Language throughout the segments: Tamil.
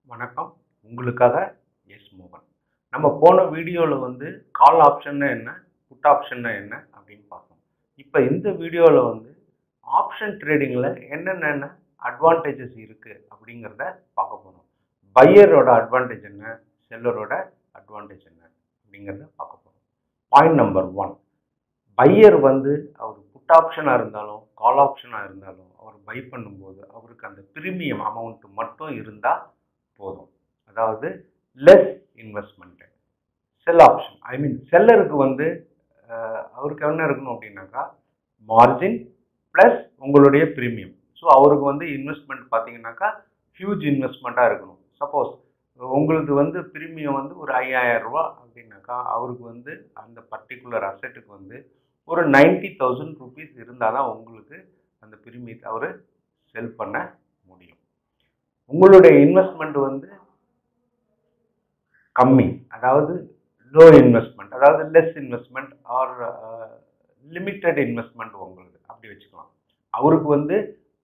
வணக்கம் உங்களுக்காக எஸ் மோகன் நம்ம போன வீடியோவில் வந்து கால் ஆப்ஷன்னா என்ன புட் ஆப்ஷன்னா என்ன அப்படின்னு பார்த்தோம் இப்போ இந்த வீடியோவில் வந்து ஆப்ஷன் ட்ரேடிங்கில் என்னென்ன அட்வான்டேஜஸ் இருக்குது அப்படிங்கிறத பார்க்க போகிறோம் பையரோட அட்வான்டேஜ் என்ன செல்லரோட அட்வான்டேஜ் என்ன அப்படிங்கிறத பார்க்க போகிறோம் பாயிண்ட் நம்பர் ஒன் பையர் வந்து அவர் புட் ஆப்ஷனாக இருந்தாலும் கால் ஆப்ஷனாக இருந்தாலும் அவர் பை பண்ணும்போது அவருக்கு அந்த பிரீமியம் அமௌண்ட் மட்டும் இருந்தால் போதும் அதாவது less investment sell option I mean செல்லருக்கு வந்து அஹ், அவருக்கு என்ன இருக்கணும் அப்படின்னாக்கா மார்ஜின் ப்ளஸ் உங்களுடைய ப்ரீமியம் ஸோ அவருக்கு வந்து இன்வெஸ்ட்மெண்ட் பார்த்தீங்கன்னாக்கா ஹியூஜ் இன்வெஸ்ட்மெண்ட்டாக இருக்கணும் சப்போஸ் உங்களுக்கு வந்து ப்ரீமியம் வந்து ஒரு ஐயாயிரம் ரூபா அப்படின்னாக்கா அவருக்கு வந்து அந்த பர்டிகுலர் அசெட்டுக்கு வந்து ஒரு நைன்டி தௌசண்ட் ருபீஸ் இருந்தால் தான் உங்களுக்கு அந்த ப்ரீமியத்தை அவர் செல் பண்ண முடியும் உங்களுடைய இன்வெஸ்ட்மெண்ட் வந்து கம்மி அதாவது லோ இன்வெஸ்ட்மெண்ட் அதாவது less investment or limited investment உங்களுக்கு அப்படி வச்சுக்கலாம் அவருக்கு வந்து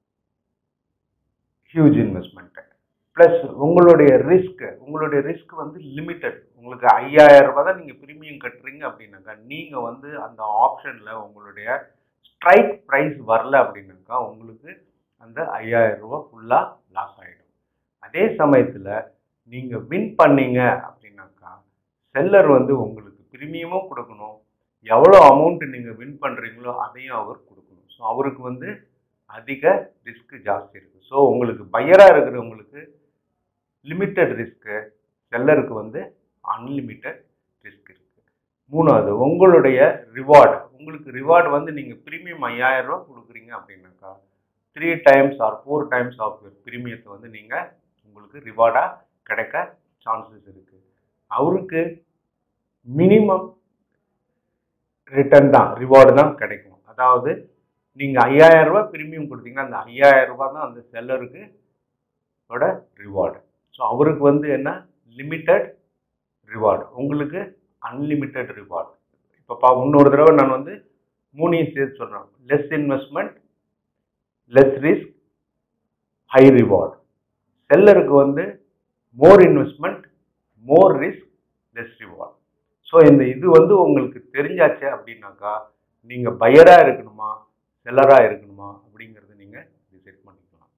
ஹியூஜ் இன்வெஸ்ட்மெண்ட் ப்ளஸ் உங்களுடைய ரிஸ்க் உங்களுடைய ரிஸ்க் வந்து லிமிட்டட் உங்களுக்கு ஐயாயிரம் ரூபாய் தான் நீங்கள் ப்ரீமியம் கட்டுறீங்க அப்படின்னாக்கா நீங்கள் வந்து அந்த ஆப்ஷனில் உங்களுடைய ஸ்ட்ரைக் ப்ரைஸ் வரல அப்படின்னாக்கா உங்களுக்கு அந்த ஐயாயிரம் ரூபாய் ஃபுல்லாக லாஸ் ஆகிடும் அதே சமயத்தில் நீங்கள் வின் பண்ணீங்க அப்படின்னாக்கா செல்லர் வந்து உங்களுக்கு ப்ரீமியமும் கொடுக்கணும் எவ்வளோ அமௌண்ட் நீங்கள் வின் பண்ணுறீங்களோ அதையும் அவர் கொடுக்கணும் ஸோ அவருக்கு வந்து அதிக ரிஸ்க் ஜாஸ்தி இருக்குது ஸோ உங்களுக்கு பையராக இருக்கிறவங்களுக்கு லிமிட்டட் ரிஸ்க்கு செல்லருக்கு வந்து அன்லிமிட்டட் ரிஸ்க் இருக்குது மூணாவது உங்களுடைய ரிவார்டு உங்களுக்கு ரிவார்டு வந்து நீங்கள் ப்ரீமியம் ஐயாயிரம் ரூபா கொடுக்குறீங்க அப்படின்னாக்கா three times or four times of ப்ரீமியத்தை வந்து நீங்கள் உங்களுக்கு ரிவார்டாக கிடைக்க சான்சஸ் இருக்குது அவருக்கு மினிமம் ரிட்டர்ன் தான் ரிவார்டு தான் கிடைக்கும் அதாவது நீங்கள் ஐயாயிரம் ரூபாய் ப்ரீமியம் கொடுத்தீங்கன்னா அந்த ஐயாயிரம் ரூபாய் தான் அந்த செல்லருக்கு ஓட ரிவார்டு ஸோ அவருக்கு வந்து என்ன லிமிட்டட் ரிவார்டு உங்களுக்கு அன்லிமிட்டட் ரிவார்டு இப்போ பா இன்னொரு தடவை நான் வந்து மூணையும் சேர்த்து சொல்கிறேன் less investment less risk high reward செல்லருக்கு வந்து more investment more risk less reward so இந்த இது வந்து உங்களுக்கு தெரிஞ்சாச்சு அப்படின்னாக்கா நீங்கள் பையராக இருக்கணுமா செல்லராக இருக்கணுமா அப்படிங்கிறத நீங்கள் டிசைட் பண்ணிக்கலாம்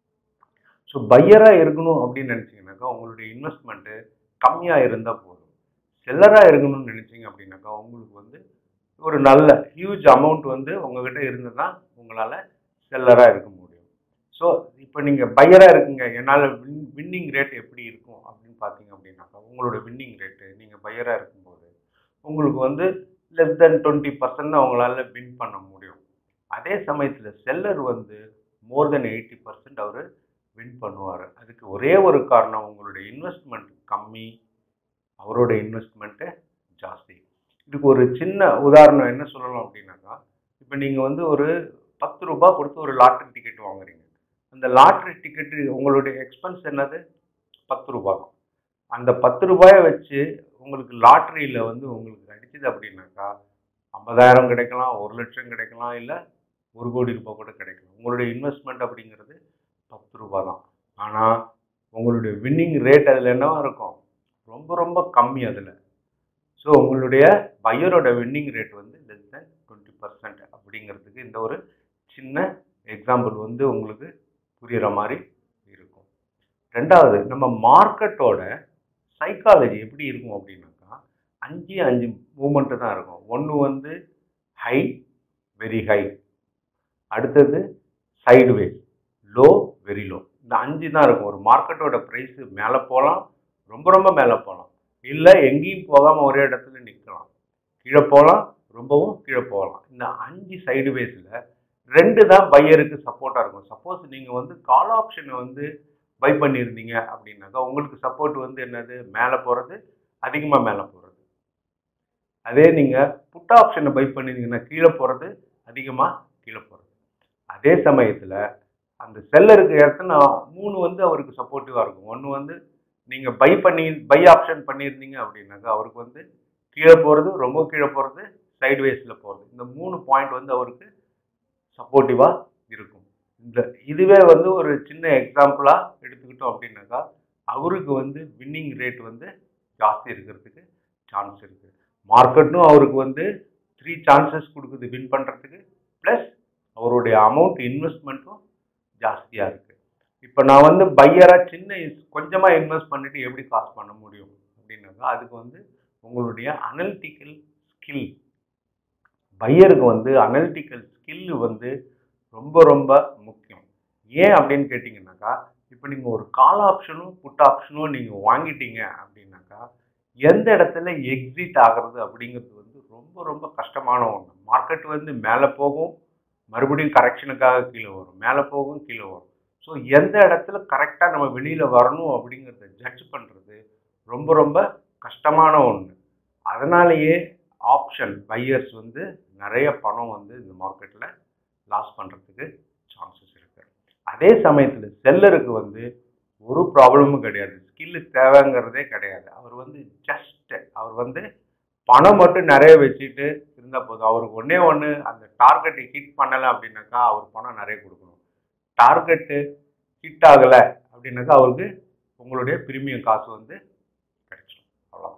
ஸோ பையராக இருக்கணும் அப்படின்னு நினச்சிங்கனாக்கா உங்களுடைய இன்வெஸ்ட்மெண்ட்டு கம்மியாக இருந்தால் போதும் செல்லராக இருக்கணும்னு நினச்சிங்க அப்படின்னாக்கா உங்களுக்கு வந்து ஒரு நல்ல ஹியூஜ் அமௌண்ட் வந்து உங்ககிட்ட இருந்து தான் உங்களால் செல்லராக இருக்க முடியும் ஸோ இப்போ நீங்கள் பையராக இருக்குங்க என்னால் வின் வின்னிங் ரேட் எப்படி இருக்கும் அப்படின்னு பார்த்தீங்க அப்படின்னாக்கா உங்களோட வின்னிங் ரேட்டு நீங்கள் பையராக இருக்கும்போது உங்களுக்கு வந்து லெஸ் தென் டுவெண்ட்டி பர்சன்ட் தான் உங்களால் வின் பண்ண முடியும் அதே சமயத்தில் செல்லர் வந்து மோர் தென் எயிட்டி பர்சன்ட் அவர் வின் பண்ணுவார் அதுக்கு ஒரே ஒரு காரணம் உங்களுடைய இன்வெஸ்ட்மெண்ட் கம்மி அவரோட இன்வெஸ்ட்மெண்ட்டு ஜாஸ்தி இதுக்கு ஒரு சின்ன உதாரணம் என்ன சொல்லலாம் அப்படின்னாக்கா இப்போ நீங்கள் வந்து ஒரு பத்து ரூபாய் கொடுத்து ஒரு லாட்ரி டிக்கெட் வாங்குறீங்க அந்த லாட்ரி டிக்கெட்டு உங்களுடைய எக்ஸ்பென்ஸ் என்னது பத்து ரூபாய் தான் அந்த பத்து ரூபாயை வச்சு உங்களுக்கு லாட்ரியில் வந்து உங்களுக்கு அடிச்சது அப்படின்னாக்கா ஐம்பதாயிரம் கிடைக்கலாம் ஒரு லட்சம் கிடைக்கலாம் இல்லை ஒரு கோடி ரூபாய் கூட கிடைக்கலாம் உங்களுடைய இன்வெஸ்ட்மெண்ட் அப்படிங்கிறது பத்து ரூபாய் தான் ஆனால் உங்களுடைய வின்னிங் ரேட் அதில் என்னவா இருக்கும் ரொம்ப ரொம்ப கம்மி அதில் ஸோ உங்களுடைய பையரோட வின்னிங் ரேட் வந்து லெஸ் தென் டுவெண்ட்டி பர்சன்ட் அப்படிங்கிறதுக்கு இந்த ஒரு சின்ன எக்ஸாம்பிள் வந்து உங்களுக்கு புரியுற மாதிரி இருக்கும் ரெண்டாவது நம்ம மார்க்கெட்டோட சைக்காலஜி எப்படி இருக்கும் அப்படின்னாக்கா அஞ்சு அஞ்சு மூமெண்ட்டு தான் இருக்கும் ஒன்று வந்து ஹை வெரி ஹை அடுத்தது சைடுவேஸ் லோ வெரி லோ இந்த அஞ்சு தான் இருக்கும் ஒரு மார்க்கெட்டோட ப்ரைஸ் மேலே போகலாம் ரொம்ப ரொம்ப மேலே போகலாம் இல்லை எங்கேயும் போகாமல் ஒரே இடத்துல நிற்கலாம் கீழே போகலாம் ரொம்பவும் கீழே போகலாம் இந்த அஞ்சு சைடுவேஸில் ரெண்டு தான் பையருக்கு சப்போர்ட்டாக இருக்கும் சப்போஸ் நீங்கள் வந்து கால் ஆப்ஷனை வந்து பை பண்ணியிருந்தீங்க அப்படின்னாக்கா உங்களுக்கு சப்போர்ட் வந்து என்னது மேலே போகிறது அதிகமாக மேலே போகிறது அதே நீங்கள் புட் ஆப்ஷனை பை பண்ணியிருந்தீங்கன்னா கீழே போகிறது அதிகமாக கீழே போகிறது அதே சமயத்தில் அந்த செல்லருக்கு எத்தனை மூணு வந்து அவருக்கு சப்போர்ட்டிவாக இருக்கும் ஒன்று வந்து நீங்கள் பை பண்ணி பை ஆப்ஷன் பண்ணியிருந்தீங்க அப்படின்னாக்கா அவருக்கு வந்து கீழே போகிறது ரொம்ப கீழே போகிறது சைட்வேஸில் போகிறது இந்த மூணு பாயிண்ட் வந்து அவருக்கு சப்போர்ட்டிவாக இருக்கும் இந்த இதுவே வந்து ஒரு சின்ன எக்ஸாம்பிளாக எடுத்துக்கிட்டோம் அப்படின்னாக்கா அவருக்கு வந்து வின்னிங் ரேட் வந்து ஜாஸ்தி இருக்கிறதுக்கு சான்ஸ் இருக்குது மார்க்கெட்டும் அவருக்கு வந்து த்ரீ சான்சஸ் கொடுக்குது வின் பண்ணுறதுக்கு ப்ளஸ் அவருடைய அமௌண்ட் இன்வெஸ்ட்மெண்ட்டும் ஜாஸ்தியாக இருக்குது இப்போ நான் வந்து பையராக சின்ன கொஞ்சமாக இன்வெஸ்ட் பண்ணிட்டு எப்படி காசு பண்ண முடியும் அப்படின்னாக்கா அதுக்கு வந்து உங்களுடைய அனலிட்டிக்கல் ஸ்கில் பையருக்கு வந்து அனலிட்டிக்கல் ஸ்கில் வந்து ரொம்ப ரொம்ப முக்கியம் ஏன் அப்படின்னு கேட்டிங்கனாக்கா இப்போ நீங்கள் ஒரு கால் ஆப்ஷனும் புட் ஆப்ஷனும் நீங்கள் வாங்கிட்டீங்க அப்படின்னாக்கா எந்த இடத்துல எக்ஸிட் ஆகிறது அப்படிங்கிறது வந்து ரொம்ப ரொம்ப கஷ்டமான ஒன்று மார்க்கெட் வந்து மேலே போகும் மறுபடியும் கரெக்ஷனுக்காக கீழே வரும் மேலே போகும் கீழே வரும் ஸோ எந்த இடத்துல கரெக்டாக நம்ம வெளியில் வரணும் அப்படிங்கிறத ஜட்ஜ் பண்ணுறது ரொம்ப ரொம்ப கஷ்டமான ஒன்று அதனாலேயே ஆப்ஷன் பையர்ஸ் வந்து நிறைய பணம் வந்து இந்த மார்க்கெட்டில் லாஸ் பண்ணுறதுக்கு சான்சஸ் இருக்குது அதே சமயத்தில் செல்லருக்கு வந்து ஒரு ப்ராப்ளமும் கிடையாது ஸ்கில்லு தேவைங்கிறதே கிடையாது அவர் வந்து ஜஸ்ட் அவர் வந்து பணம் மட்டும் நிறைய வச்சுட்டு இருந்தால் போதும் அவருக்கு ஒன்றே ஒன்று அந்த டார்கெட்டை ஹிட் பண்ணலை அப்படின்னாக்கா அவர் பணம் நிறைய கொடுக்கணும் டார்கெட்டு ஹிட் ஆகலை அப்படின்னாக்கா அவருக்கு உங்களுடைய பிரீமியம் காசு வந்து கிடைச்சிடும் அவ்வளோ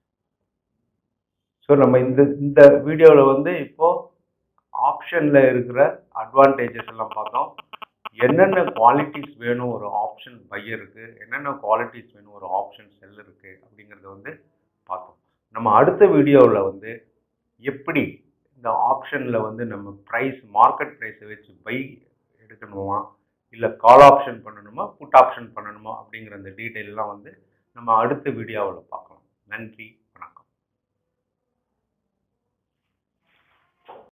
ஸோ நம்ம இந்த இந்த வீடியோவில் வந்து இப்போது ஆப்ஷனில் இருக்கிற அட்வான்டேஜஸ் எல்லாம் பார்த்தோம் என்னென்ன குவாலிட்டிஸ் வேணும் ஒரு ஆப்ஷன் பையருக்கு என்னென்ன குவாலிட்டிஸ் வேணும் ஒரு ஆப்ஷன் செல்லருக்கு அப்படிங்கிறத வந்து பார்த்தோம் நம்ம அடுத்த வீடியோவில் வந்து எப்படி இந்த ஆப்ஷனில் வந்து நம்ம ப்ரைஸ் மார்க்கெட் ப்ரைஸை வச்சு பை எடுக்கணுமா இல்லை கால் ஆப்ஷன் பண்ணணுமா புட் ஆப்ஷன் பண்ணணுமா அப்படிங்கிற அந்த டீட்டெயிலெலாம் வந்து நம்ம அடுத்த வீடியோவில் பார்க்கலாம் நன்றி